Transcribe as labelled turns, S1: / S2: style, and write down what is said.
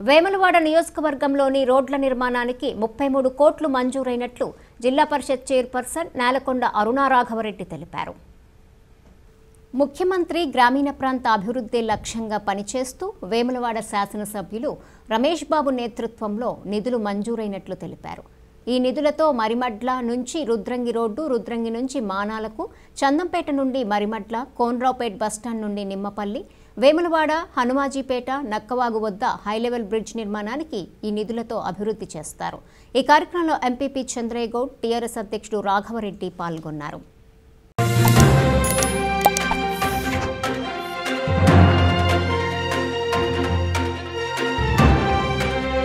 S1: వేములవాడ నియోజకవర్గంలోని రోడ్ల నిర్మాణానికి ముప్పై మూడు కోట్లు మంజూరైనట్లు జిల్లా పరిషత్ చైర్పర్సన్ నేలకొండ అరుణారాఘవరెడ్డి తెలిపారు ముఖ్యమంత్రి గ్రామీణ ప్రాంత అభివృద్ధి లక్ష్యంగా పనిచేస్తూ వేములవాడ శాసనసభ్యులు రమేష్ బాబు నేతృత్వంలో నిధులు మంజూరైనట్లు తెలిపారు ఈ నిధులతో మరిమడ్ల నుంచి రుద్రంగి రోడ్డు రుద్రంగి నుంచి మానాలకు చందంపేట నుండి మరిమడ్ల కోన్రావుపేట్ బస్టాండ్ నుండి నిమ్మపల్లి వేములవాడ హనుమాజీపేట నక్కవాగు వద్ద హైలెవెల్ బ్రిడ్జ్ నిర్మాణానికి ఈ నిధులతో అభివృద్ధి చేస్తారు ఈ కార్యక్రమంలో ఎంపీపీ చంద్రయ్య గౌడ్ టీఆర్ఎస్ అధ్యక్షుడు రాఘవరెడ్డి పాల్గొన్నారు